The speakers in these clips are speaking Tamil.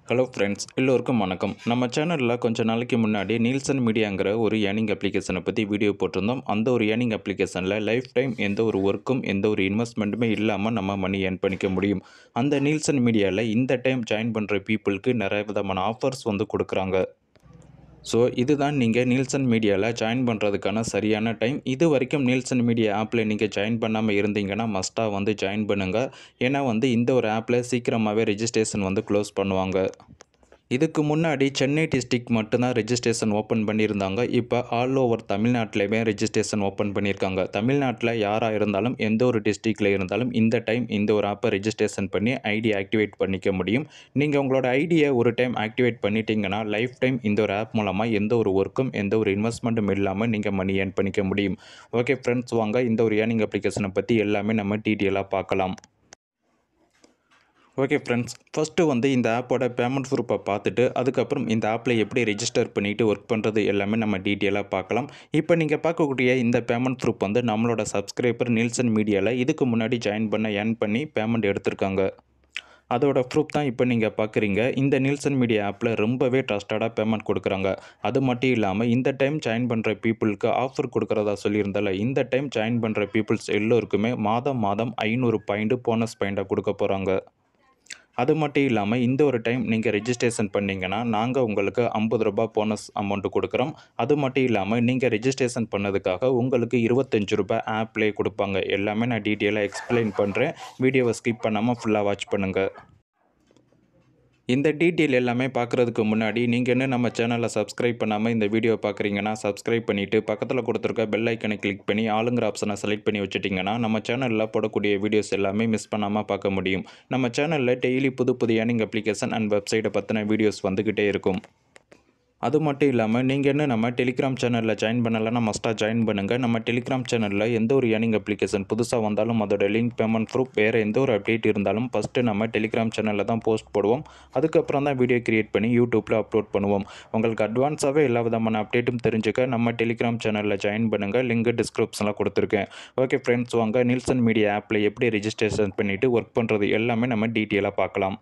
ஹலோ ஃப்ரெண்ட்ஸ் எல்லோருக்கும் வணக்கம் நம்ம சேனலில் கொஞ்ச நாளைக்கு முன்னாடி நீல்சன் மீடியாங்கிற ஒரு ஏர்னிங் அப்ளிகேஷனை பற்றி வீடியோ போட்டிருந்தோம் அந்த ஒரு ஏர்னிங் அப்ளிகேஷனில் லைஃப் டைம் எந்த ஒரு ஒர்க்கும் எந்த ஒரு இன்வெஸ்ட்மெண்ட்டுமே இல்லாமல் நம்ம மணி ஏர்ன் பண்ணிக்க முடியும் அந்த நீல்சன் மீடியாவில் இந்த டைம் ஜாயின் பண்ணுற பீப்புளுக்கு நிறைய விதமான ஆஃபர்ஸ் வந்து கொடுக்குறாங்க ஸோ இதுதான் நீங்கள் நீல்சன் மீடியாவில் ஜாயின் பண்ணுறதுக்கான சரியான டைம் இது வரைக்கும் நீல்சன் மீடியா ஆப்பில் நீங்கள் ஜாயின் பண்ணாமல் இருந்தீங்கன்னா மஸ்ட்டாக வந்து ஜாயின் பண்ணுங்கள் ஏன்னா வந்து இந்த ஒரு ஆப்பில் சீக்கிரமாகவே ரெஜிஸ்ட்ரேஷன் வந்து க்ளோஸ் பண்ணுவாங்க இதுக்கு முன்னாடி சென்னை டிஸ்ட்ரிக்ட் மட்டும்தான் ரெஜிஸ்ட்ரேஷன் ஓப்பன் பண்ணியிருந்தாங்க இப்போ ஆல் ஓவர் தமிழ்நாட்டிலையுமே ரெஜிஸ்ட்ரேஷன் ஓப்பன் பண்ணியிருக்காங்க தமிழ்நாட்டில் யாராக இருந்தாலும் எந்த ஒரு டிஸ்ட்ரிக்டில் இருந்தாலும் இந்த டைம் இந்த ஒரு ஆப்பை ரெஜிஸ்ட்ரேஷன் பண்ணி ஐடி ஆக்டிவேட் பண்ணிக்க முடியும் நீங்கள் உங்களோட ஐடியை ஒரு டைம் ஆக்டிவேட் பண்ணிட்டீங்கன்னா லைஃப் டைம் இந்த ஒரு ஆப் மூலமாக எந்த ஒரு ஒர்க்கும் எந்த ஒரு இன்வெஸ்ட்மெண்ட்டும் இல்லாமல் நீங்கள் மணி ஏர்ன் பண்ணிக்க முடியும் ஓகே ஃப்ரெண்ட்ஸ் வாங்க இந்த ஒரு ஏர்னிங் அப்ளிகேஷனை பற்றி எல்லாமே நம்ம டீட்டெயிலாக பார்க்கலாம் ஓகே ஃப்ரெண்ட்ஸ் ஃபஸ்ட்டு வந்து இந்த ஆப்போட பேமெண்ட் ப்ரூஃபை பார்த்துட்டு அதுக்கப்புறம் இந்த ஆப்பில் எப்படி ரெஜிஸ்டர் பண்ணிவிட்டு ஒர்க் பண்ணுறது எல்லாமே நம்ம டீட்டெயிலாக பார்க்கலாம் இப்போ நீங்கள் பார்க்கக்கூடிய இந்த பேமெண்ட் ப்ரூஃப் வந்து நம்மளோட சப்ஸ்கிரைபர் நீல்சன் மீடியாவில் இதுக்கு முன்னாடி ஜாயின் பண்ண ஏர்ன் பண்ணி பேமெண்ட் எடுத்திருக்காங்க அதோட ப்ரூஃப் தான் இப்போ நீங்கள் பார்க்குறீங்க இந்த நீல்சன் மீடியா ஆப்பில் ரொம்பவே ட்ரஸ்டடாக பேமெண்ட் கொடுக்குறாங்க அது மட்டும் இல்லாமல் இந்த டைம் ஜாயின் பண்ணுற பீப்புளுக்கு ஆஃபர் கொடுக்குறதா சொல்லியிருந்தால இந்த டைம் ஜாயின் பண்ணுற பீப்புள்ஸ் எல்லோருக்குமே மாதம் மாதம் ஐநூறு பாயிண்ட் போனஸ் பாயிண்ட்டாக கொடுக்க போகிறாங்க அது மட்டும் இல்லாமல் இந்த ஒரு டைம் நீங்கள் ரெஜிஸ்ட்ரேஷன் பண்ணிங்கன்னா நாங்கள் உங்களுக்கு ஐம்பது ரூபாய் போனஸ் அமௌண்ட்டு கொடுக்குறோம் அது மட்டும் இல்லாமல் நீங்கள் ரெஜிஸ்ட்ரேஷன் பண்ணதுக்காக உங்களுக்கு இருபத்தஞ்சு ரூபாய் ஆப்லேயே கொடுப்பாங்க எல்லாமே நான் டீட்டெயிலாக எக்ஸ்பிளைன் பண்ணுறேன் வீடியோவை ஸ்கிப் பண்ணாமல் ஃபுல்லாக வாட்ச் பண்ணுங்கள் இந்த டீட்டெயில் எல்லாமே பார்க்குறதுக்கு முன்னாடி நீங்கள் இன்னும் நம்ம சேனலை சப்ஸ்கிரைப் பண்ணாமல் இந்த வீடியோ பார்க்குறீங்கன்னா சப்ஸ்கிரைப் பண்ணிவிட்டு பக்கத்தில் கொடுத்துருக்க பெல் ஐக்கனை கிளிக் பண்ணி ஆளுங்கிற ஆப்ஷனை செலக்ட் பண்ணி வச்சுட்டிங்கன்னா நம்ம சேனலில் போடக்கூடிய வீடியோஸ் எல்லாமே மிஸ் பண்ணாமல் பார்க்க முடியும் நம்ம சேனலில் டெய்லி புது புது ஏர்னிங் அப்ளிகேஷன் அண்ட் வெப்சைட்டை பற்றின வீடியோஸ் வந்துக்கிட்டே இருக்கும் அது மட்டும் இல்லாமல் நீங்கள் என்ன நம்ம டெலிகிராம் சேனலில் ஜாயின் பண்ணலைன்னா மஸ்ட்டாக ஜாயின் பண்ணுங்கள் நம்ம டெலிகிராம் சேனலில் எந்த ஒரு ஏர்னிங் அப்ளிகேஷன் புதுசாக வந்தாலும் அதோட லிங்க் பேமெண்ட் ப்ரூஃப் வேறு எந்த ஒரு அப்டேட் இருந்தாலும் ஃபஸ்ட்டு நம்ம டெலிகிராம் சேனலில் தான் போஸ்ட் போடுவோம் அதுக்கப்புறம் தான் வீடியோ கிரியேட் பண்ணி யூடியூப்பில் அப்லோட் பண்ணுவோம் உங்களுக்கு அட்வான்ஸாகவே எல்லா விதமான அப்டேட்டும் தெரிஞ்சுக்க நம்ம டெலிகிராம் சேனலில் ஜாயின் பண்ணுங்கள் லிங்க் டிஸ்கிரிப்ஷனில் கொடுத்துருக்கேன் ஓகே ஃப்ரெண்ட்ஸ் வாங்க நில்சன் மீடியா ஆப்பில் எப்படி ரெஜிஸ்ட்ரேஷன் பண்ணிவிட்டு ஒர்க் பண்ணுறது எல்லாமே நம்ம டீட்டெயிலாக பார்க்கலாம்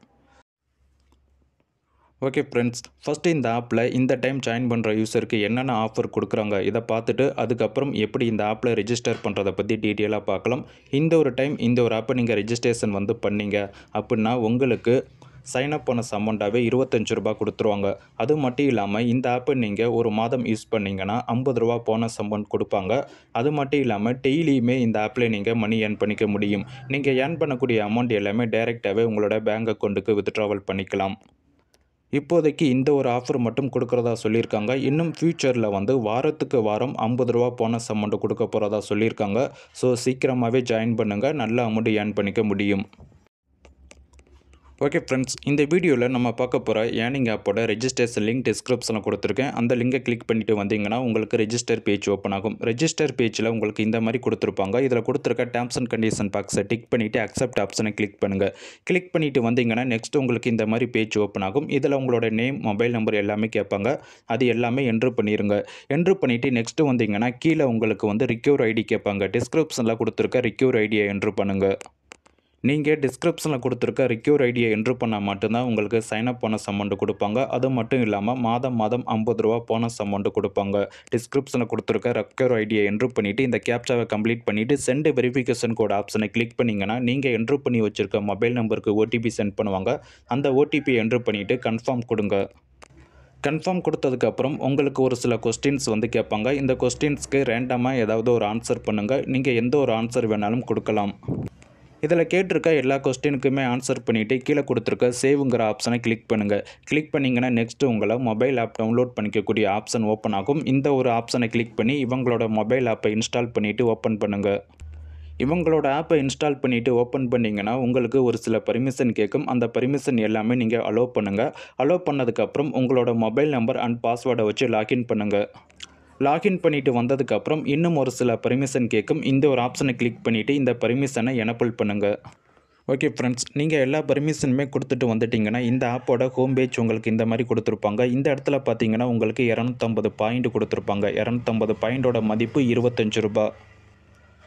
ஓகே ஃப்ரெண்ட்ஸ் ஃபஸ்ட்டு இந்த ஆப்பில் இந்த டைம் ஜாயின் பண்ணுற யூஸருக்கு என்னென்ன ஆஃபர் கொடுக்குறாங்க இதை பார்த்துட்டு அதுக்கப்புறம் எப்படி இந்த ஆப்பில் ரெஜிஸ்டர் பண்ணுறதை பற்றி டீட்டெயிலாக பார்க்கலாம் இந்த ஒரு டைம் இந்த ஒரு ஆப்பை நீங்கள் ரெஜிஸ்ட்ரேஷன் வந்து பண்ணீங்க அப்படின்னா உங்களுக்கு சைன் அப் பண்ண அமௌண்ட்டாகவே இருபத்தஞ்சு ரூபா கொடுத்துருவாங்க அது மட்டும் இல்லாமல் இந்த ஆப்பை நீங்கள் ஒரு மாதம் யூஸ் பண்ணிங்கன்னா ஐம்பது ரூபா போனஸ் அமௌண்ட் கொடுப்பாங்க அது மட்டும் இல்லாமல் டெய்லியுமே இந்த ஆப்பில் நீங்கள் மணி ஏர்ன் பண்ணிக்க முடியும் நீங்கள் ஏர்ன் பண்ணக்கூடிய அமௌண்ட் எல்லாமே டைரெக்டாகவே உங்களோட பேங்க் அக்கௌண்ட்டுக்கு வித்ட்ராவல் பண்ணிக்கலாம் இப்போதைக்கு இந்த ஒரு ஆஃபர் மட்டும் கொடுக்குறதா சொல்லியிருக்காங்க இன்னும் ஃப்யூச்சரில் வந்து வாரத்துக்கு வாரம் ஐம்பது ரூபா போனஸ் அமௌண்ட்டு கொடுக்க போகிறதா சொல்லியிருக்காங்க ஸோ சீக்கிரமாகவே ஜாயின் பண்ணுங்கள் நல்ல அமௌண்ட் ஏர்ன் பண்ணிக்க முடியும் ஓகே ஃப்ரெண்ட்ஸ் இந்த வீடியோவில் நம்ம பார்க்க போகிற ஏர்னிங் ஆப்போட ரெஜிஸ்ட்ரேஷன் லிங்க் டிஸ்கிரிப்ஷனில் கொடுத்துருக்கேன் அந்த லிங்கை கிளிக் பண்ணிட்டு வந்தீங்கன்னா உங்களுக்கு ரெஜிஸ்டர் பேஜ் ஓப்பன் ஆகும் ரெஜிஸ்டர் பேஜில் உங்களுக்கு இந்த மாதிரி கொடுத்துருப்பாங்க இதில் கொடுத்துருக்க டேர்ம்ஸ் அண்ட் கண்டிஷன் பாக்ஸை டிக் பண்ணிவிட்டு அக்செப்ட் ஆப்ஷனை கிளிக் பண்ணுங்கள் கிளிக் பண்ணிவிட்டு வந்தீங்கன்னா நெக்ஸ்ட் உங்களுக்கு இந்த மாதிரி பேஜ் ஓப்பன் ஆகும் இதில் உங்களோட நேம் மொபைல் நம்பர் எல்லாமே கேட்பாங்க அது எல்லாமே என்ட்ரு பண்ணிடுங்க என்ட்ரு பண்ணிவிட்டு நெக்ஸ்ட்டு வந்தீங்கன்னா கீழே உங்களுக்கு வந்து ரிக்யூர் ஐடி கேட்பாங்க டிஸ்கிரிப்ஷனில் கொடுத்துருக்க ரிக்யூர் ஐடியை என்ட்ரு பண்ணுங்கள் நீங்கள் டிஸ்கிரிப்ஷனில் கொடுத்துருக்க ரிக்யூர் ஐடியை என்ட்ரு பண்ணால் மட்டும்தான் உங்களுக்கு சைன் அப் போனஸ் அமௌண்ட்டு கொடுப்பாங்க அது மட்டும் இல்லாமல் மாதம் மாதம் ஐம்பது ரூபா போனஸ் அமௌண்ட்டு கொடுப்பாங்க டிஸ்கிரிப்ஷனில் கொடுத்துருக்க ரெக்யூர் ஐடியை என்ட்ரு பண்ணிவிட்டு இந்த கேப்சாவை கம்ப்ளீட் பண்ணிவிட்டு சென்ட் வெரிஃபிகேஷன் கோட் ஆப்ஷனை கிளிக் பண்ணிங்கன்னா நீங்கள் என்ட்ரு பண்ணி வச்சுருக்க மொபைல் நம்பருக்கு ஓடிபி சென்ட் பண்ணுவாங்க அந்த ஓடிபி என்ட்ரு பண்ணிவிட்டு கன்ஃபார்ம் கொடுங்க கன்ஃபார்ம் கொடுத்ததுக்கப்புறம் உங்களுக்கு ஒரு சில கொஸ்டின்ஸ் வந்து கேட்பாங்க இந்த கொஸ்டின்ஸ்க்கு ரேண்டமாக ஏதாவது ஒரு ஆன்சர் பண்ணுங்கள் நீங்கள் எந்த ஒரு ஆன்சர் வேணாலும் கொடுக்கலாம் இதில் கேட்டிருக்க எல்லா கொஸ்டினுக்குமே ஆன்சர் பண்ணிவிட்டு கீழே கொடுத்துருக்க சேவுங்கிற ஆப்ஷனை கிளிக் பண்ணுங்கள் கிளிக் பண்ணிங்கன்னா நெக்ஸ்ட்டு உங்களை மொபைல் ஆப் டவுன்லோட் பண்ணிக்கக்கூடிய ஆப்ஷன் ஓப்பன் ஆகும் இந்த ஒரு ஆப்ஷனை கிளிக் பண்ணி இவங்களோட மொபைல் ஆப்பை இன்ஸ்டால் பண்ணிவிட்டு ஓப்பன் பண்ணுங்கள் இவங்களோட ஆப்பை இன்ஸ்டால் பண்ணிவிட்டு ஓப்பன் பண்ணிங்கன்னா உங்களுக்கு ஒரு சில பர்மிஷன் கேட்கும் அந்த பர்மிஷன் எல்லாமே நீங்கள் அலோவ் பண்ணுங்கள் அலோவ் பண்ணதுக்கப்புறம் உங்களோட மொபைல் நம்பர் அண்ட் பாஸ்வேர்டை வச்சு லாகின் பண்ணுங்கள் லாகின் பண்ணிவிட்டு வந்ததுக்கப்புறம் இன்னும் ஒரு சில பர்மிஷன் கேட்கும் இந்த ஒரு ஆப்ஷனை கிளிக் பண்ணிவிட்டு இந்த பர்மிஷனை எனப்பிள் பண்ணுங்கள் ஓகே ஃப்ரெண்ட்ஸ் நீங்கள் எல்லா பர்மிஷனுமே கொடுத்துட்டு வந்துட்டிங்கன்னா இந்த ஆப்போட ஹோம் பேஜ் உங்களுக்கு இந்த மாதிரி கொடுத்துருப்பாங்க இந்த இடத்துல பார்த்தீங்கன்னா உங்களுக்கு இரநூத்தம்பது பாயிண்ட் கொடுத்துருப்பாங்க இரநூத்தம்பது பாயிண்டோட மதிப்பு இருபத்தஞ்சு ரூபா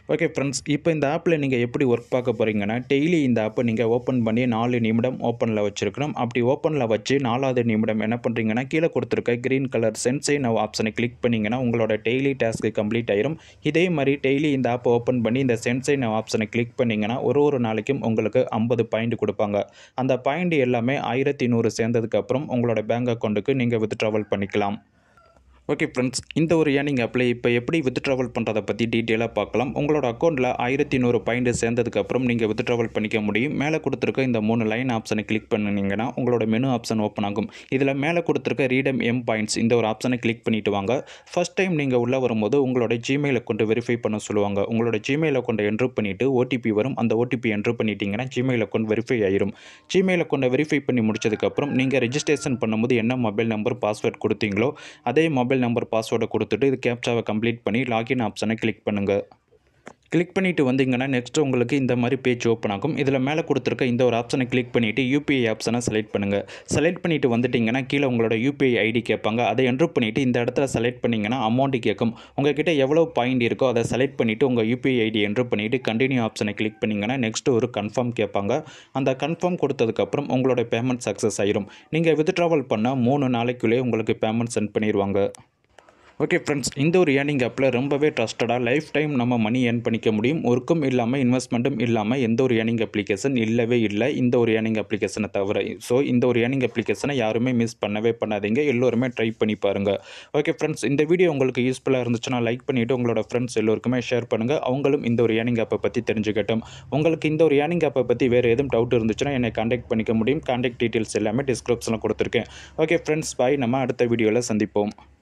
ஓகே ஃப்ரெண்ட்ஸ் இப்போ இந்த ஆப்பில் நீங்கள் எப்படி ஒர்க் பார்க்க போகிறீங்கன்னா டெய்லி இந்த ஆப்பை நீங்கள் ஓப்பன் பண்ணி நாலு நிமிடம் ஓப்பனில் வச்சுருக்கணும் அப்படி ஓப்பனில் வச்சு நாலாவது நிமிடம் என்ன பண்ணுறீங்கன்னா கீழே கொடுத்துருக்க க்ரீன் கலர் சென்சை நவ் ஆப்ஷனை கிளிக் பண்ணிங்கன்னா உங்களோட டெய்லி டாஸ்க்கு கம்ப்ளீட் ஆயிரும் இதே மாதிரி டெய்லி இந்த ஆப்பை ஓப்பன் பண்ணி இந்த சென்சை நவ் ஆப்ஷனை கிளிக் பண்ணிங்கன்னா ஒரு ஒரு நாளைக்கும் உங்களுக்கு ஐம்பது பாயிண்ட் கொடுப்பாங்க அந்த பாயிண்ட் எல்லாமே ஆயிரத்தி நூறு சேர்ந்ததுக்கப்புறம் உங்களோட பேங்க் அக்கௌண்ட்டுக்கு நீங்கள் வித்ட்ராவல் பண்ணிக்கலாம் ஓகே ஃப்ரெண்ட்ஸ் இந்த ஒரு ஏர்னிங் ஆப்பில் இப்போ எப்படி வித்ட்ராவல் பண்ணுறதை பற்றி டீட்டெயிலாக பார்க்கலாம் உங்களோட அக்கௌண்ட்டில் ஆயிரத்தி நூறு பாயிண்ட் சேர்ந்ததுக்கப்புறம் நீங்கள் வித்ட்ராவல் பண்ணிக்க முடியும் மேலே கொடுத்துருக்க இந்த மூணு லைன் ஆப்ஷனை கிளிக் பண்ணிங்கன்னா உங்களோட மெனு ஆப்ஷன் ஓப்பன் ஆகும் இதில் மேலே கொடுத்துருக்க ரீடம் எம் பாயிண்ட்ஸ் இந்த ஒரு ஆப்ஷனை கிளிக் பண்ணிட்டு வாங்க ஃபஸ்ட் டைம் நீங்கள் உள்ளே வரும்போது உங்களோட ஜிமெயில் அக்கௌண்ட் வெரிஃபை பண்ண சொல்லுவாங்க உங்களோட ஜிமெயில் அக்கௌண்ட்டை என்ட்ரு பண்ணிவிட்டு ஓடிபி வரும் அந்த ஓடிபி என்ட்ரு பண்ணிட்டீங்கன்னா ஜிமெயில் அக்கௌண்ட் வெரிஃபை ஆயிரும் ஜிமெயில் அக்கௌண்ட்டை வெரிஃபை பண்ணி முடிச்சதுக்கப்புறம் நீங்கள் ரெஜிஸ்ட்ரேஷன் பண்ணும்போது என்ன மொபைல் நம்பர் பாஸ்வேர்ட் கொடுத்தீங்களோ அதே மொபைல் நம்பர் பாஸ்வேர்டை கொடுத்துட்டு இது கேப்சாவை கம்ப்ளீட் பண்ணி லாகின் ஆப்ஷனை கிளிக் பண்ணுங்கள் கிளிக் பண்ணிவிட்டு வந்தீங்கன்னா நெக்ஸ்ட் உங்களுக்கு இந்த மாதிரி பேஜ் ஓப்பன் ஆகும் இதில் மேலே கொடுத்துருக்க இந்த ஒரு ஆப்ஷனை கிளிக் பண்ணிவிட்டு யூபிஐ ஆப்ஷனை செலக்ட் பண்ணுங்கள் செலக்ட் பண்ணிவிட்டு வந்துட்டிங்கன்னா கீழே உங்களோட யூபிஐ ஐடி கேட்பாங்க அதை என்ட்ரு பண்ணிவிட்டு இந்த இடத்துல செலக்ட் பண்ணிங்கன்னா அமௌண்ட் கேட்கும் உங்ககிட்ட எவ்வளோ பாயிண்ட் இருக்கோ அதை செலக்ட் பண்ணிவிட்டு உங்கள் யூபிஐ ஐடி என்ட்ரு பண்ணிவிட்டு கண்டினியூ ஆப்ஷனை கிளிக் பண்ணிங்கன்னா நெக்ஸ்ட் ஒரு கன்ஃபார்ம் கேட்பாங்க அந்த கன்ஃபார்ம் கொடுத்ததுக்கப்புறம் உங்களோட பேமெண்ட் சக்ஸஸ் ஆயிரும் நீங்கள் வித்ட்ராவல் பண்ண மூணு நாளைக்குள்ளே உங்களுக்கு பேமெண்ட் சென்ட் பண்ணிடுவாங்க ஓகே ஃப்ரெண்ட்ஸ் இந்த ஒரு ஏர்னிங் ஆப்பில் ரொம்பவே ட்ரஸ்டடாக லைஃப் டைம் நம்ம மணி ஏர்ன் பண்ணிக்க முடியும் ஒர்க்கும் இல்லாமல் இன்வெஸ்ட்மெண்ட்டும் இல்லாமல் எந்த ஒரு ஏர்னிங் அப்ளிகேஷன் இல்லவே இல்லை இந்த ஒரு ஏர்னிங் அப்ளிகேஷனை தவிர ஸோ இந்த ஒரு ஏர்னிங் அப்ளிகேஷனை யாருமே மிஸ் பண்ணவே பண்ணாதீங்க எல்லோருமே ட்ரை பண்ணி பாருங்கள் ஓகே ஃப்ரெண்ட்ஸ் இந்த வீடியோ உங்களுக்கு யூஸ்ஃபுல்லாக இருந்துச்சுன்னா லைக் பண்ணிவிட்டு உங்களோட ஃப்ரெண்ட்ஸ் எல்லோருக்குமே ஷேர் பண்ணுங்கள் அவங்களும் இந்த ஒரு ஏர்னிங் ஆப்பை பற்றி தெரிஞ்சுக்கட்டும் உங்களுக்கு இந்த ஒரு ஏர்னிங் ஆப்பை பற்றி வேறு எதுவும் டவுட் இருந்துச்சுன்னா என்னை காண்டாக்ட் பண்ணிக்க முடியும் காண்டாக்ட் டீட்டெயில்ஸ் எல்லாமே டிஸ்கிரிப்ஷனில் கொடுத்துருக்கேன் ஓகே ஃப்ரெண்ட்ஸ் பாய் நம்ம அடுத்த வீடியோவில் சந்திப்போம்